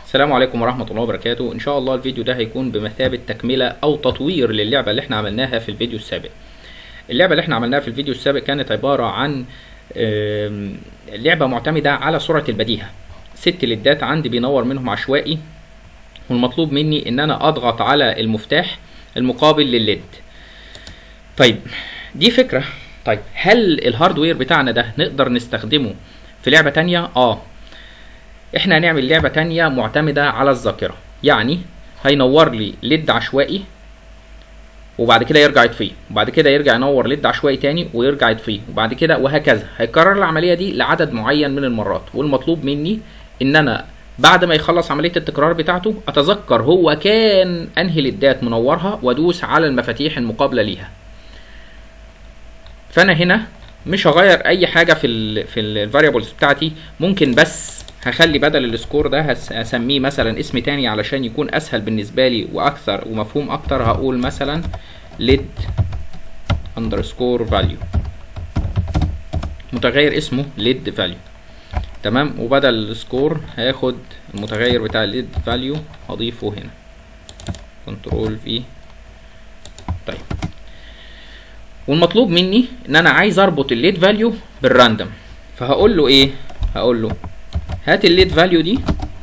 السلام عليكم ورحمة الله وبركاته إن شاء الله الفيديو ده هيكون بمثابة تكملة أو تطوير للعبة اللي احنا عملناها في الفيديو السابق اللعبة اللي احنا عملناها في الفيديو السابق كانت عبارة عن آم، لعبة معتمدة على سرعة البديهة ست ليدات عندي بينور منهم عشوائي والمطلوب مني ان انا اضغط على المفتاح المقابل للليد طيب دي فكرة طيب هل الهاردوير بتاعنا ده نقدر نستخدمه في لعبة تانية اه احنا هنعمل لعبة تانية معتمدة على الذاكرة يعني هينور لي ليد عشوائي وبعد كده يرجع يطفيه وبعد كده يرجع ينور ليد عشوائي تاني ويرجع يطفيه وبعد كده وهكذا هيكرر العملية دي لعدد معين من المرات والمطلوب مني ان انا بعد ما يخلص عملية التكرار بتاعته اتذكر هو كان انهي ليدات منورها وادوس على المفاتيح المقابلة ليها فانا هنا مش هغير اي حاجه في ال في الفاريبلز بتاعتي ممكن بس هخلي بدل السكور ده هس- هسميه مثلا اسم تاني علشان يكون اسهل بالنسبه لي واكثر ومفهوم اكتر هقول مثلا lid underscore value متغير اسمه lid value تمام وبدل السكور هاخد المتغير بتاع lid value هضيفه هنا كنترول في طيب والمطلوب مني ان انا عايز اربط الليد فاليو بالراندوم فهقول له ايه هقول له هات الليد فاليو دي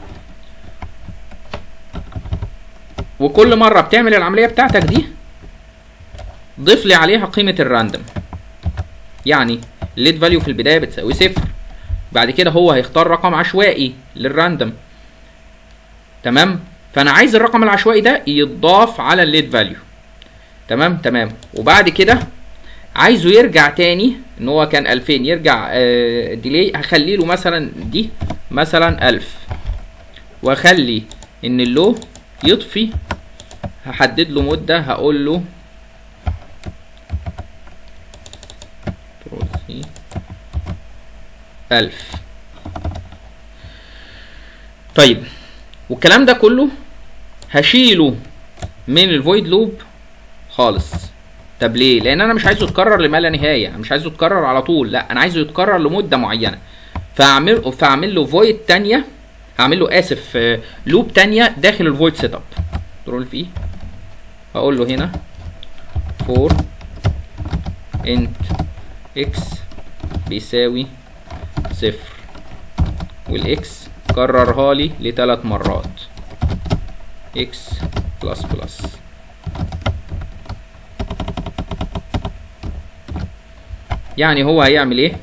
وكل مره بتعمل العمليه بتاعتك دي ضيف لي عليها قيمه الراندوم يعني الليد فاليو في البدايه بتساوي صفر بعد كده هو هيختار رقم عشوائي للراندوم تمام فانا عايز الرقم العشوائي ده يتضاف على الليد فاليو تمام تمام وبعد كده عايزه يرجع تاني ان هو كان 2000 يرجع آه ديلي هخلي له مثلا دي مثلا 1000 واخلي ان اللو يطفي هحدد له مده هقول له تروسي 1000 طيب والكلام ده كله هشيله من الفويد لوب خالص طب ليه لان انا مش عايزه يتكرر لما لا نهايه انا مش عايزه يتكرر على طول لا انا عايزه يتكرر لمده معينه فاعمل فاعمل له فويد تانية هعمل له اسف آه، لوب تانية داخل الفويد سيت اب كنترول في هقول له هنا فور انت اكس بيساوي صفر والاكس كررها لي لثلاث مرات اكس بلس بلس يعني هو هيعمل ايه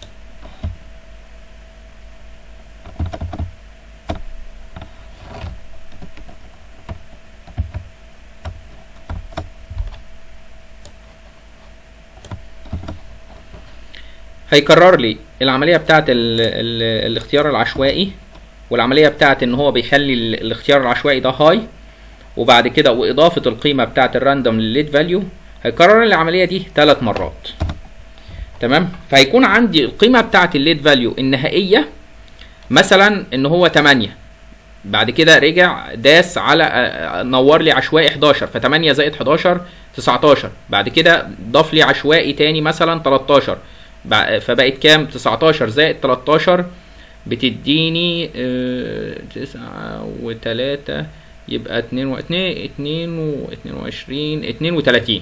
هيكرر لي العمليه بتاعه ال ال الاختيار العشوائي والعمليه بتاعه ان هو بيخلي ال- الاختيار العشوائي ده هاي وبعد كده واضافه القيمه بتاعه الراندوم للليد فاليو هيكرر العمليه دي ثلاث مرات تمام فهيكون عندي القيمه بتاعه الليد فاليو النهائيه مثلا ان هو 8 بعد كده رجع داس على آه، آه، نور لي عشوائي 11 ف 8 زائد 11 19 بعد كده ضاف لي عشوائي تاني مثلا 13 بع- فبقت كام 19 زائد 13 بتديني آه، تسعة وتلاتة يبقى اتنين واتنين اتنين واتنين وعشرين اتنين وتلاتين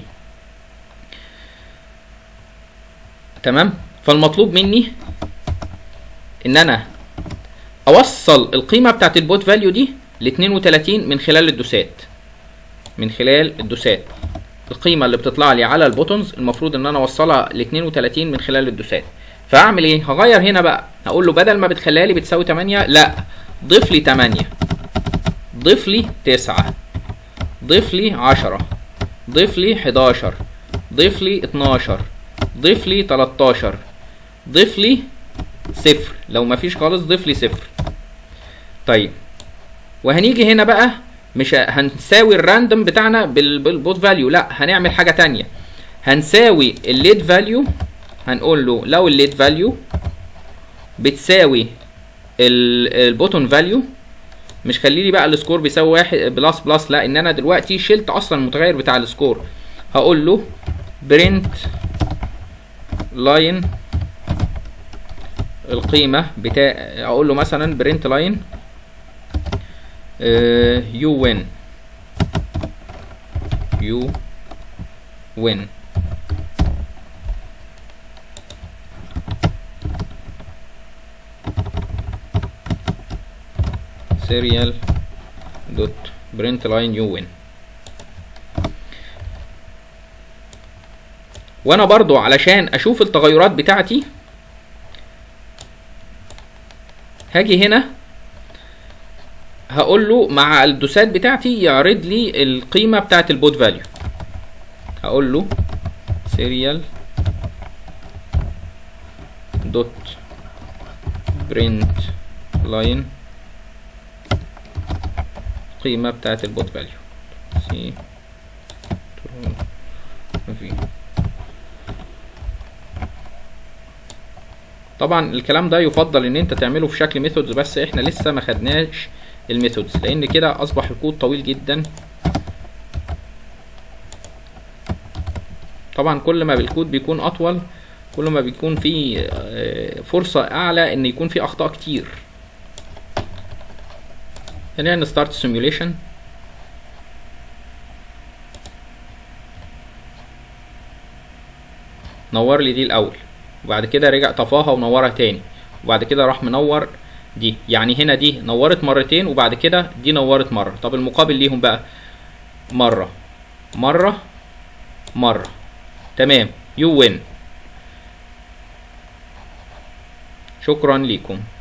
تمام فالمطلوب مني ان انا اوصل القيمه بتاعت البوت فاليو دي ل 32 من خلال الدوسات من خلال الدوسات القيمه اللي بتطلع لي على البوتونز المفروض ان انا اوصلها ل 32 من خلال الدوسات فاعمل ايه هغير هنا بقى هقول له بدل ما بتخليها لي بتساوي 8 لا ضيف لي 8 ضيف لي 9 ضيف لي 10 ضيف لي 11 ضيف لي 12 ضيف لي 13 ضيف لي صفر لو مفيش خالص ضيف لي صفر طيب وهنيجي هنا بقى مش ه- هنساوي الراندوم بتاعنا بال- بالبوت فاليو لا هنعمل حاجه تانية هنساوي الليد فاليو هنقول له لو الليد فاليو بتساوي ال- البوتون فاليو مش خلي لي بقى السكور بيساوي واحد بلس بلس لا ان انا دلوقتي شلت اصلا المتغير بتاع السكور هقول له برنت لاين القيمة بتاع اقول له مثلا برنت لاين يو وين يو وين serial dot print line you win وانا برضو علشان اشوف التغيرات بتاعتي هاجي هنا هقول له مع الدوسات بتاعتي يعرض لي القيمة بتاعت البوت فاليو هقول له serial dot print line القيمة بتاعت البوت فاليو سي في طبعا الكلام ده يفضل ان انت تعمله في شكل ميثودز بس احنا لسه ما خدناش الميثودز لان كده اصبح الكود طويل جدا طبعا كل ما الكود بيكون اطول كل ما بيكون في فرصة اعلى ان يكون في اخطاء كتير خلينا نستارت سيميوليشن نور لي دي الاول وبعد كده رجع طفاها ونورها تاني وبعد كده راح منور دي يعني هنا دي نورت مرتين وبعد كده دي نورت مرة طب المقابل ليهم بقى مرة مرة مرة تمام يو وين شكرا ليكم